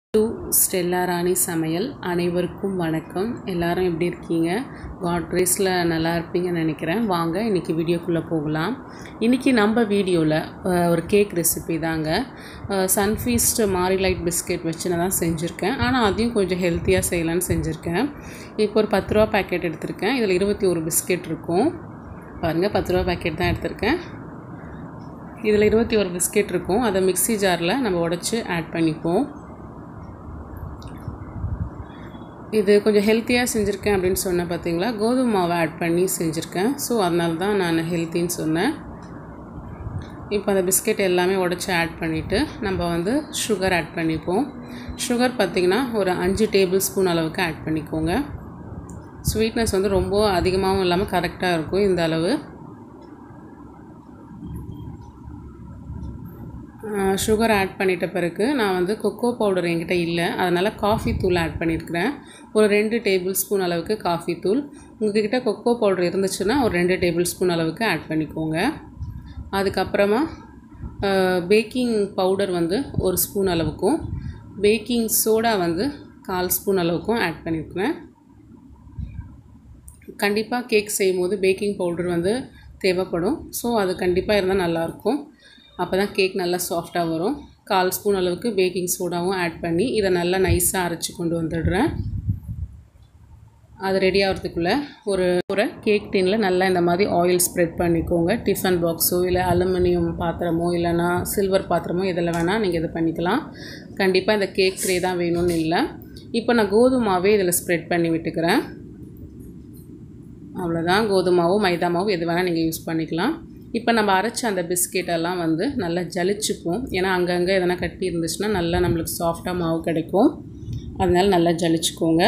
to Stella ராணி சமையல் அனைவருக்கும் வணக்கம் எல்லாரும் எப்படி இருக்கீங்க காட் கிரேஸில் நல்லா இருப்பீங்கன்னு நினைக்கிறேன் வாங்க இன்றைக்கி வீடியோக்குள்ளே போகலாம் இன்றைக்கி நம்ம வீடியோவில் ஒரு கேக் ரெசிபி தாங்க சன்ஃபீஸ்ட் மாரி லைட் பிஸ்கெட் வச்சு நான் தான் செஞ்சுருக்கேன் ஆனால் அதையும் கொஞ்சம் ஹெல்த்தியாக செய்யலான்னு செஞ்சுருக்கேன் இப்போ ஒரு பத்து ரூபா பேக்கெட் எடுத்திருக்கேன் இதில் இருபத்தி ஒரு பிஸ்கெட் இருக்கும் பாருங்கள் பத்து ரூபா பேக்கெட் தான் எடுத்திருக்கேன் இதில் இருபத்தி ஒரு பிஸ்கெட் இருக்கும் அதை மிக்ஸி ஜாரில் நம்ம உடச்சி ஆட் பண்ணிப்போம் இது கொஞ்சம் ஹெல்த்தியாக செஞ்சுருக்கேன் அப்படின்னு சொன்னேன் பார்த்தீங்களா கோதுமை மாவை ஆட் பண்ணி செஞ்சுருக்கேன் ஸோ அதனால தான் நான் ஹெல்த்தின்னு சொன்னேன் இப்போ அந்த பிஸ்கெட் எல்லாமே உடச்சி ஆட் பண்ணிவிட்டு நம்ம வந்து சுகர் ஆட் பண்ணிப்போம் சுகர் பார்த்திங்கன்னா ஒரு அஞ்சு டேபிள் ஸ்பூன் அளவுக்கு ஆட் பண்ணிக்கோங்க ஸ்வீட்னஸ் வந்து ரொம்ப அதிகமாகவும் இல்லாமல் கரெக்டாக இருக்கும் இந்த அளவு சுகர் ஆட் பண்ணிட்ட பிறகு நான் வந்து கொக்கோ பவுடர் என்கிட்ட இல்லை அதனால் காஃபி தூள் ஆட் பண்ணியிருக்கிறேன் ஒரு ரெண்டு டேபிள் ஸ்பூன் அளவுக்கு காஃபி தூள் உங்கள்கிட்ட கொக்கோ பவுடர் இருந்துச்சுன்னா ஒரு ரெண்டு டேபிள் ஸ்பூன் அளவுக்கு ஆட் பண்ணிக்கோங்க அதுக்கப்புறமா பேக்கிங் பவுடர் வந்து ஒரு ஸ்பூன் அளவுக்கும் பேக்கிங் சோடா வந்து கால் ஸ்பூன் அளவுக்கும் ஆட் பண்ணியிருக்கிறேன் கண்டிப்பாக கேக் செய்யும் போது பேக்கிங் பவுடர் வந்து தேவைப்படும் ஸோ அது கண்டிப்பாக இருந்தால் நல்லாயிருக்கும் அப்போ தான் கேக் நல்லா சாஃப்டாக வரும் கால் ஸ்பூன் அளவுக்கு பேக்கிங் சோடாவும் ஆட் பண்ணி இதை நல்லா நைஸாக அரைச்சி கொண்டு வந்துடுறேன் அது ரெடி ஆகிறதுக்குள்ளே ஒரு ஒரு கேக் டின்னில் நல்லா இந்த மாதிரி ஆயில் ஸ்ப்ரெட் பண்ணிக்கோங்க டிஃபன் பாக்ஸோ இல்லை அலுமினியம் பாத்திரமோ இல்லைனா சில்வர் பாத்திரமோ இதில் வேணால் நீங்கள் இது பண்ணிக்கலாம் கண்டிப்பாக இந்த கேக் ட்ரே தான் வேணும்னு இல்லை இப்போ நான் கோதுமாவே இதில் ஸ்ப்ரெட் பண்ணி விட்டுக்கிறேன் அவ்வளோதான் கோதுமாவோ மைதா மாவோ எது வேணால் நீங்கள் யூஸ் பண்ணிக்கலாம் இப்போ நம்ம அரைச்ச அந்த பிஸ்கெட்டெல்லாம் வந்து நல்லா ஜலிச்சுப்போம் ஏன்னா அங்கங்கே எதனா கட்டி இருந்துச்சுன்னா நல்லா நம்மளுக்கு சாஃப்டாக மாவு கிடைக்கும் அதனால் நல்லா ஜலிச்சுக்கோங்க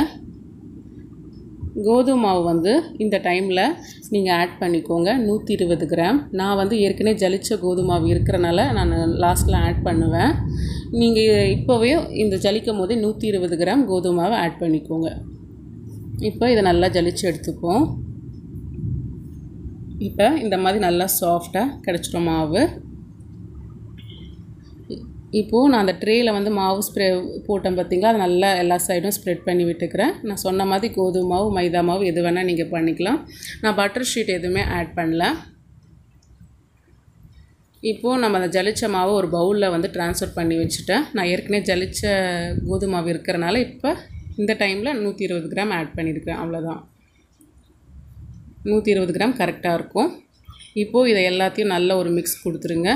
கோதுமை மாவு வந்து இந்த டைமில் நீங்கள் ஆட் பண்ணிக்கோங்க நூற்றி இருபது கிராம் நான் வந்து ஏற்கனவே ஜலிச்ச கோதுமை மாவு இருக்கிறனால நான் லாஸ்ட்டில் ஆட் பண்ணுவேன் நீங்கள் இப்போவே இந்த ஜலிக்கும் போதே நூற்றி இருபது கிராம் கோதுமை மாவை ஆட் பண்ணிக்கோங்க இப்போ இதை நல்லா ஜலிச்சு எடுத்துப்போம் இப்போ இந்த மாதிரி நல்லா சாஃப்டாக கிடச்சிடும் மாவு இப்போது நான் அந்த ட்ரேயில் வந்து மாவு ஸ்ப்ரெ போட்டேன் பார்த்தீங்களா அது நல்லா எல்லா சைடும் ஸ்ப்ரெட் பண்ணி விட்டுக்கிறேன் நான் சொன்ன மாதிரி கோதுமை மாவு மைதா மாவு எது வேணால் நீங்கள் பண்ணிக்கலாம் நான் பட்டர் ஷீட் எதுவுமே ஆட் பண்ணல இப்போது நம்ம அந்த ஜலிச்ச மாவை ஒரு பவுலில் வந்து ட்ரான்ஸ்ஃபர் பண்ணி வச்சுட்டேன் நான் ஏற்கனவே ஜலிச்ச கோதுமை மாவு இருக்கிறனால இப்போ இந்த டைமில் நூற்றி இருபது கிராம் ஆட் பண்ணியிருக்கேன் அவ்வளோதான் நூற்றி இருபது கிராம் கரெக்டாக இருக்கும் இப்போது இதை எல்லாத்தையும் நல்ல ஒரு மிக்ஸ் கொடுத்துருங்க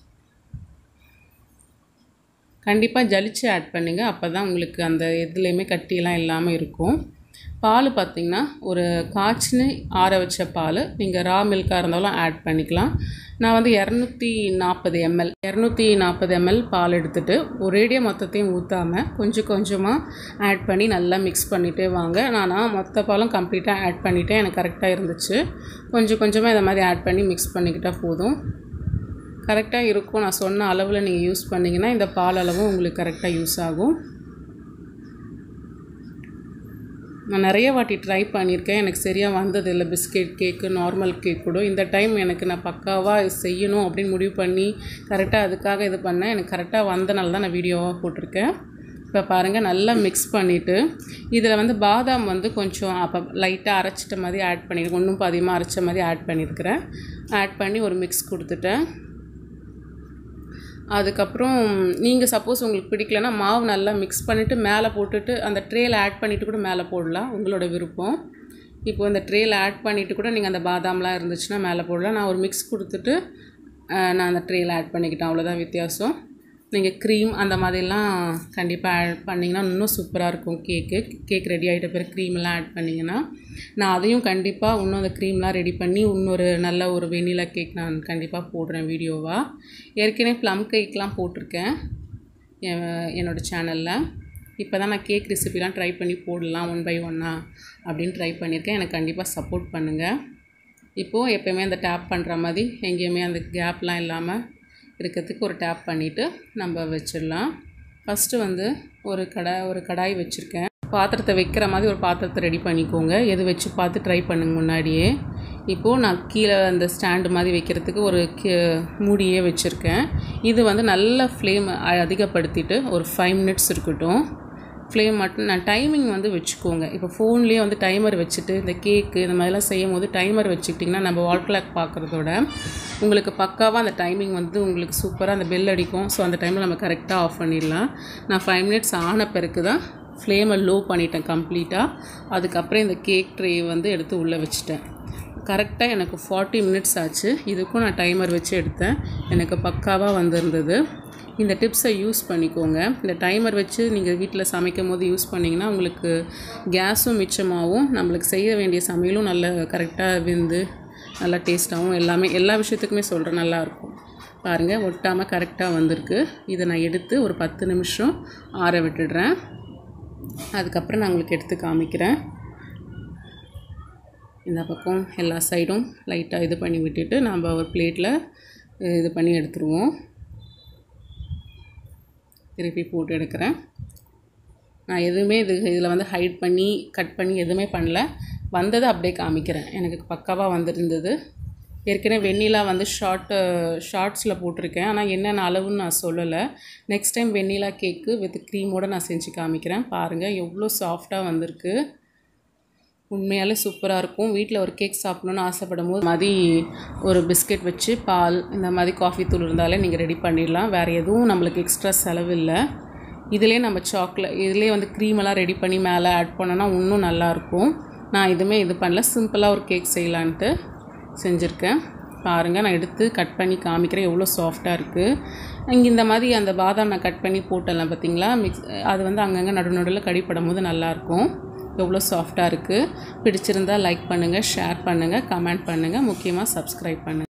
கண்டிப்பாக ஜலிச்சு ஆட் பண்ணுங்க அப்போ தான் உங்களுக்கு அந்த எதுலேயுமே கட்டியெல்லாம் இல்லாமல் இருக்கும் பால் பார்த்திங்கன்னா ஒரு காய்ச்சின்னு ஆற வச்ச பால் நீங்கள் ரா மில்காக இருந்தாலும் ஆட் பண்ணிக்கலாம் நான் வந்து இரநூத்தி நாற்பது எம்எல் இரநூத்தி நாற்பது எம்எல் பால் எடுத்துகிட்டு ஒரேடியாக மொத்தத்தையும் ஊற்றாமல் கொஞ்சம் கொஞ்சமாக ஆட் பண்ணி நல்லா மிக்ஸ் பண்ணிகிட்டே வாங்க நான் மொத்த பாலும் கம்ப்ளீட்டாக ஆட் பண்ணிவிட்டேன் எனக்கு கரெக்டாக இருந்துச்சு கொஞ்சம் கொஞ்சமாக இதை மாதிரி ஆட் பண்ணி மிக்ஸ் பண்ணிக்கிட்டால் போதும் கரெக்டாக இருக்கும் நான் சொன்ன அளவில் நீங்கள் யூஸ் பண்ணிங்கன்னா இந்த பால் அளவும் உங்களுக்கு கரெக்டாக யூஸ் ஆகும் நான் நிறைய வாட்டி ட்ரை பண்ணியிருக்கேன் எனக்கு சரியாக வந்தது இல்லை பிஸ்கெட் கேக்கு நார்மல் கேக் கூட இந்த டைம் எனக்கு நான் பக்காவாக செய்யணும் அப்படின்னு முடிவு பண்ணி கரெக்டாக அதுக்காக இது பண்ணேன் எனக்கு கரெக்டாக வந்தனால தான் நான் வீடியோவாக போட்டிருக்கேன் இப்போ பாருங்கள் நல்லா மிக்ஸ் பண்ணிவிட்டு இதில் வந்து பாதாம் வந்து கொஞ்சம் அப்போ லைட்டாக அரைச்சிட்ட மாதிரி ஆட் பண்ணியிருக்கேன் இன்னும் அதிகமாக அரைச்ச மாதிரி ஆட் பண்ணியிருக்கிறேன் ஆட் பண்ணி ஒரு மிக்ஸ் கொடுத்துட்டேன் அதுக்கப்புறம் நீங்கள் சப்போஸ் உங்களுக்கு பிடிக்கலன்னா மாவு நல்லா மிக்ஸ் பண்ணிவிட்டு மேலே போட்டுட்டு அந்த ட்ரேயில் ஆட் பண்ணிவிட்டு கூட மேலே போடலாம் உங்களோட விருப்பம் இப்போ இந்த ட்ரேயில் ஆட் பண்ணிவிட்டு கூட நீங்கள் அந்த பாதாம்லாம் இருந்துச்சுன்னா மேலே போடலாம் நான் ஒரு மிக்ஸ் கொடுத்துட்டு நான் அந்த ட்ரேயில் ஆட் பண்ணிக்கிட்டேன் அவ்வளோதான் வித்தியாசம் நீங்கள் க்ரீம் அந்த மாதிரிலாம் கண்டிப்பாக ஆட் பண்ணிங்கன்னா இன்னும் சூப்பராக இருக்கும் கேக்கு கேக் ரெடி ஆகிட்ட பிறகு க்ரீம்லாம் ஆட் பண்ணிங்கன்னா நான் அதையும் கண்டிப்பாக இன்னும் அந்த க்ரீம்லாம் ரெடி பண்ணி இன்னொரு நல்ல ஒரு வெண்ணிலா கேக் நான் கண்டிப்பாக போடுறேன் வீடியோவாக ஏற்கனவே ப்ளம் கேக்லாம் போட்டிருக்கேன் என்னோடய சேனலில் இப்போ தான் நான் கேக் ரெசிபிலாம் ட்ரை பண்ணி போடலாம் ஒன் பை ஒன்னாக அப்படின்னு ட்ரை பண்ணியிருக்கேன் எனக்கு கண்டிப்பாக சப்போர்ட் பண்ணுங்கள் இப்போது எப்போயுமே அந்த டேப் பண்ணுற மாதிரி எங்கேயுமே அந்த கேப்லாம் இல்லாமல் இருக்கிறதுக்கு ஒரு டேப் பண்ணிவிட்டு நம்ம வச்சிடலாம் ஃபஸ்ட்டு வந்து ஒரு கடாய் ஒரு கடாய் வச்சுருக்கேன் பாத்திரத்தை வைக்கிற மாதிரி ஒரு பாத்திரத்தை ரெடி பண்ணிக்கோங்க எது வச்சு பார்த்து ட்ரை பண்ணுங்க முன்னாடியே இப்போது நான் கீழே அந்த ஸ்டாண்டு மாதிரி வைக்கிறதுக்கு ஒரு கி மூடியே வச்சுருக்கேன் இது வந்து நல்ல ஃப்ளேம் அதிகப்படுத்திட்டு ஒரு ஃபைவ் மினிட்ஸ் இருக்கட்டும் ஃப்ளேம் மட்டும் நான் டைமிங் வந்து வச்சுக்கோங்க இப்போ ஃபோன்லேயே வந்து டைமர் வச்சுட்டு இந்த கேக்கு இந்த மாதிரிலாம் செய்யும் போது டைமர் வச்சுக்கிட்டிங்கன்னா நம்ம வால் கிளாக் பார்க்குறதோட உங்களுக்கு பக்காவாக அந்த டைமிங் வந்து உங்களுக்கு சூப்பராக அந்த பெல் அடிக்கும் ஸோ அந்த டைமில் நம்ம கரெக்டாக ஆஃப் பண்ணிடலாம் நான் ஃபைவ் மினிட்ஸ் ஆன பிறகு தான் ஃப்ளேமை லோ பண்ணிட்டேன் கம்ப்ளீட்டாக அதுக்கப்புறம் இந்த கேக் ட்ரே வந்து எடுத்து உள்ளே வச்சுட்டேன் கரெக்டாக எனக்கு ஃபார்ட்டி மினிட்ஸ் ஆச்சு இதுக்கும் நான் டைமர் வச்சு எடுத்தேன் எனக்கு பக்காவாக வந்திருந்தது இந்த டிப்ஸை யூஸ் பண்ணிக்கோங்க இந்த டைமர் வச்சு நீங்கள் வீட்டில் சமைக்கும் போது யூஸ் பண்ணிங்கன்னா உங்களுக்கு கேஸும் மிச்சமாகவும் நம்மளுக்கு செய்ய வேண்டிய சமையலும் நல்ல கரெக்டாக வெந்து நல்லா டேஸ்ட்டாகவும் எல்லாமே எல்லா விஷயத்துக்குமே சொல்கிறேன் நல்லாயிருக்கும் பாருங்கள் ஒட்டாமல் கரெக்டாக வந்திருக்கு இதை நான் எடுத்து ஒரு பத்து நிமிஷம் ஆற விட்டுடுறேன் அதுக்கப்புறம் நான் உங்களுக்கு எடுத்து காமிக்கிறேன் இந்த பக்கம் எல்லா சைடும் லைட்டாக இது பண்ணி விட்டுட்டு நம்ம ஒரு பிளேட்டில் இது பண்ணி எடுத்துருவோம் திருப்பி போட்டு எடுக்கிறேன் நான் எதுவுமே இது இதில் வந்து ஹைட் பண்ணி கட் பண்ணி எதுவுமே பண்ணல வந்ததை அப்படியே காமிக்கிறேன் எனக்கு பக்காவாக வந்திருந்தது ஏற்கனவே வெண்ணிலா வந்து ஷார்ட் ஷார்ட்ஸில் போட்டிருக்கேன் ஆனால் என்னென்ன அளவுன்னு நான் சொல்லலை next time vanilla cake with க்ரீமோடு நான் செஞ்சு காமிக்கிறேன் பாருங்கள் எவ்வளோ சாஃப்டாக வந்திருக்கு உண்மையாலே சூப்பராக இருக்கும் வீட்டில் ஒரு கேக் சாப்பிட்ணுன்னு ஆசைப்படும் போது மாதிரி ஒரு பிஸ்கெட் வச்சு பால் இந்த மாதிரி காஃபி தூள் இருந்தாலே நீங்கள் ரெடி பண்ணிடலாம் வேறு எதுவும் நம்மளுக்கு எக்ஸ்ட்ரா செலவு இல்லை இதிலே நம்ம சாக்லேட் இதிலே வந்து க்ரீமெல்லாம் ரெடி பண்ணி மேலே ஆட் பண்ணோன்னா இன்னும் நல்லாயிருக்கும் நான் எதுவுமே இது பண்ணல சிம்பிளாக ஒரு கேக் செய்யலான்ட்டு செஞ்சுருக்கேன் பாருங்கள் நான் எடுத்து கட் பண்ணி காமிக்கிறேன் எவ்வளோ சாஃப்டாக இருக்குது இங்கே இந்த மாதிரி அந்த பாதாம் நான் கட் பண்ணி போட்டலாம் பார்த்தீங்களா மிக்ஸ் அது வந்து அங்கங்கே நடு நடுவில் கடிப்படும் போது நல்லாயிருக்கும் எவ்வளோ சாஃப்டாக இருக்குது பிடிச்சிருந்தால் லைக் பண்ணுங்கள் ஷேர் பண்ணுங்கள் கமெண்ட் பண்ணுங்கள் முக்கியமாக சப்ஸ்கிரைப் பண்ணுங்கள்